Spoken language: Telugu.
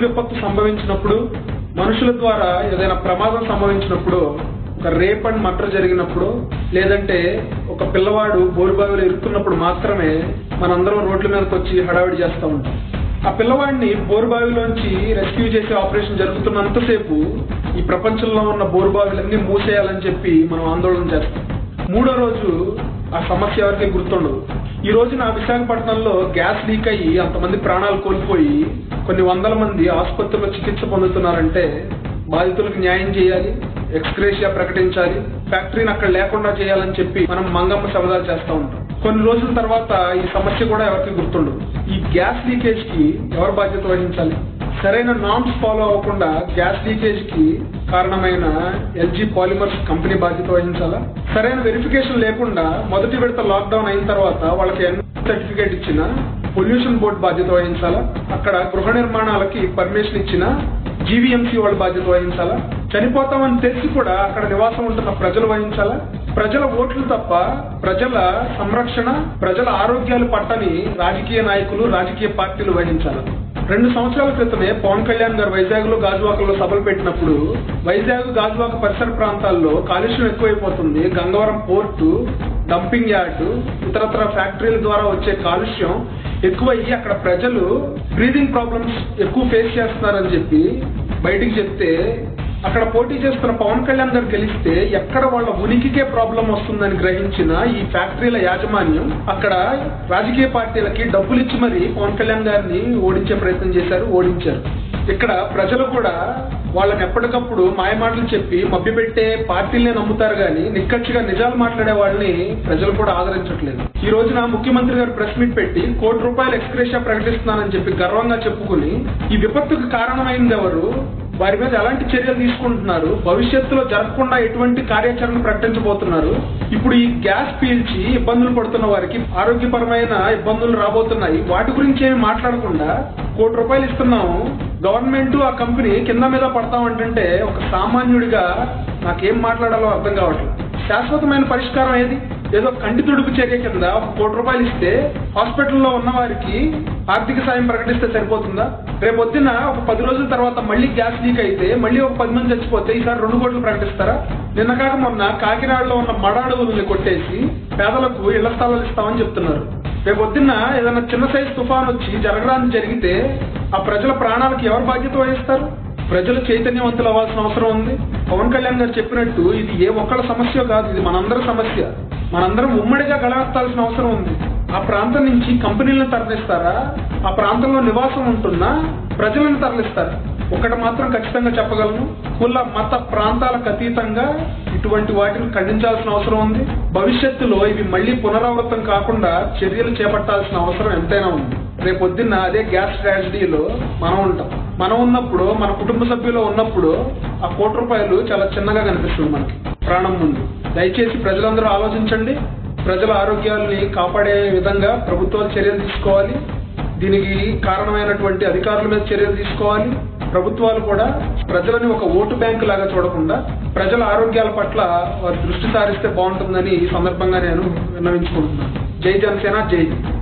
విపత్తు సంభవించినప్పుడు మనుషుల ద్వారా ఏదైనా ప్రమాదం సంభవించినప్పుడు ఒక రేప్ అండ్ మర్డర్ జరిగినప్పుడు లేదంటే ఒక పిల్లవాడు బోరుబావిలో ఇరుక్కున్నప్పుడు మాత్రమే మనందరం రోడ్ల మీదకి వచ్చి హడావిడి చేస్తూ ఉంటాం ఆ పిల్లవాడిని బోరుబావిలోంచి రెస్క్యూ చేసే ఆపరేషన్ జరుగుతున్నంతసేపు ఈ ప్రపంచంలో ఉన్న బోరుబావిలన్నీ మూసేయాలని చెప్పి మనం ఆందోళన చేస్తాం మూడో రోజు ఆ సమస్య ఎవరికి గుర్తుండదు ఈ రోజున విశాఖపట్నంలో గ్యాస్ లీక్ అయ్యి అంతమంది ప్రాణాలు కోల్పోయి కొన్ని వందల మంది ఆసుపత్రిలో చికిత్స పొందుతున్నారంటే బాధితులకు న్యాయం చేయాలి ఎక్స్గ్రేషియా ప్రకటించాలి ఫ్యాక్టరీని అక్కడ లేకుండా చేయాలని చెప్పి మనం మంగమ్మ శబదాలు చేస్తూ ఉంటాం కొన్ని రోజుల తర్వాత ఈ సమస్య కూడా ఎవరికి గుర్తుండదు ఈ గ్యాస్ లీకేజ్ కి ఎవరు బాధ్యత వహించాలి సరైన నామ్స్ ఫాలో అవ్వకుండా గ్యాస్ లీకేజ్ కి కారణమైన ఎల్జీ పాలిమర్స్ కంపెనీ బాధ్యత వహించాలా సరైన వెరిఫికేషన్ లేకుండా మొదటి విడత లాక్డౌన్ అయిన తర్వాత వాళ్ళకి ఎన్ సర్టిఫికేట్ ఇచ్చిన పొల్యూషన్ బోర్డు బాధ్యత వహించాలా అక్కడ గృహ నిర్మాణాలకి పర్మిషన్ ఇచ్చిన జీవీఎంసీ వాళ్ళు బాధ్యత వహించాలా చనిపోతామని తెలిసి కూడా అక్కడ నివాసం ఉంటున్న ప్రజలు వహించాలా ప్రజల ఓట్లు తప్ప ప్రజల సంరక్షణ ప్రజల ఆరోగ్యాలు పట్టని రాజకీయ నాయకులు రాజకీయ పార్టీలు వహించాలి రెండు సంవత్సరాల క్రితమే పవన్ కళ్యాణ్ గారు వైజాగ్ లో గాజువాకలో సభలు పెట్టినప్పుడు వైజాగ్ గాజువాక పరిసర ప్రాంతాల్లో కాలుష్యం ఎక్కువైపోతుంది గంగవరం పోర్టు డంపింగ్ యార్డ్ ఇతరత్ర ఫ్యాక్టరీల ద్వారా వచ్చే కాలుష్యం ఎక్కువయ్యి అక్కడ ప్రజలు బ్రీదింగ్ ప్రాబ్లమ్స్ ఎక్కువ ఫేస్ చేస్తున్నారని చెప్పి బయటికి చెప్తే అక్కడ పోటీ చేస్తున్న పవన్ కళ్యాణ్ గారు గెలిస్తే ఎక్కడ వాళ్ళ ఉనికికే ప్రాబ్లం వస్తుందని గ్రహించిన ఈ ఫ్యాక్టరీల యాజమాన్యం అక్కడ రాజకీయ పార్టీలకి డబ్బులు ఇచ్చి మరి పవన్ కళ్యాణ్ గారిని ఓడించే ప్రయత్నం చేశారు ఓడించారు ఇక్కడ ప్రజలు కూడా వాళ్ళని ఎప్పటికప్పుడు మాయమాటలు చెప్పి మభ్యపెట్టే పార్టీలనే నమ్ముతారు కానీ నిక్కచ్చిగా నిజాలు మాట్లాడే వాళ్ళని ప్రజలు కూడా ఆదరించట్లేదు ఈ రోజున ముఖ్యమంత్రి గారు ప్రెస్ మీట్ పెట్టి కోటి రూపాయలు ఎక్స్గ్రేషియా ప్రకటిస్తున్నానని చెప్పి గర్వంగా చెప్పుకుని ఈ విపత్తుకు కారణమైంది ఎవరు వారి మీద ఎలాంటి చర్యలు తీసుకుంటున్నారు భవిష్యత్తులో జరగకుండా ఎటువంటి కార్యాచరణ ప్రకటించబోతున్నారు ఇప్పుడు ఈ గ్యాస్ పీల్చి ఇబ్బందులు పడుతున్న వారికి ఆరోగ్యపరమైన ఇబ్బందులు రాబోతున్నాయి వాటి గురించి ఏమి మాట్లాడకుండా కోటి రూపాయలు ఇస్తున్నాము గవర్నమెంట్ ఆ కంపెనీ కింద మీద పడతామంటుంటే ఒక సామాన్యుడిగా నాకేం మాట్లాడాలో అర్థం కావట్లేదు శాశ్వతమైన పరిష్కారం ఏది ఏదో కంటి తుడుపు చర్య కింద ఒక కోటి రూపాయలు ఇస్తే హాస్పిటల్లో ఉన్న వారికి ఆర్థిక సాయం ప్రకటిస్తే సరిపోతుందా రేపొద్దున ఒక పది రోజుల తర్వాత మళ్ళీ గ్యాస్ లీక్ అయితే మళ్ళీ ఒక పది మంది చచ్చిపోతే ఈసారి రెండు కోట్లు ప్రకటిస్తారా నిన్న కాక మొన్న కాకినాడలో ఉన్న మడాడుగుల్ని కొట్టేసి పేదలకు ఇళ్ల స్థలాలు ఇస్తామని చెప్తున్నారు రేపొద్దున ఏదైనా చిన్న సైజు తుఫాన్ వచ్చి జరగడానికి జరిగితే ఆ ప్రజల ప్రాణాలకు ఎవరు బాధ్యత వహిస్తారు ప్రజలు చైతన్యవంతులు అవ్వాల్సిన అవసరం ఉంది పవన్ కళ్యాణ్ గారు చెప్పినట్టు ఇది ఏ ఒక్కళ్ళ సమస్య కాదు ఇది మనందరి సమస్య మనందరం ఉమ్మడిగా గడవెత్తాల్సిన అవసరం ఉంది ఆ ప్రాంతం నుంచి కంపెనీలను తరలిస్తారా ఆ ప్రాంతంలో నివాసం ఉంటున్న ప్రజలను తరలిస్తారా ఒకటి మాత్రం ఖచ్చితంగా చెప్పగలను కుల మత ప్రాంతాలకు అతీతంగా ఇటువంటి వాటిని ఖండించాల్సిన అవసరం ఉంది భవిష్యత్తులో ఇవి మళ్ళీ పునరావృతం కాకుండా చర్యలు చేపట్టాల్సిన అవసరం ఎంతైనా ఉంది రేపొద్దున్న అదే గ్యాస్ ట్రాజడీలో మనం ఉంటాం మనం ఉన్నప్పుడు మన కుటుంబ సభ్యులు ఉన్నప్పుడు ఆ కోటి రూపాయలు చాలా చిన్నగా కనిపిస్తుంది మనకి ప్రాణం ముందు దయచేసి ప్రజలందరూ ఆలోచించండి ప్రజల ఆరోగ్యాల్ని కాపాడే విధంగా ప్రభుత్వాలు చర్యలు తీసుకోవాలి దీనికి కారణమైనటువంటి అధికారుల మీద చర్యలు తీసుకోవాలి ప్రభుత్వాలు కూడా ప్రజలని ఒక ఓటు బ్యాంకు లాగా చూడకుండా ప్రజల ఆరోగ్యాల పట్ల వారి దృష్టి సారిస్తే బాగుంటుందని ఈ సందర్భంగా నేను విన్నవించుకుంటున్నాను జై జనసేన జై హింద్.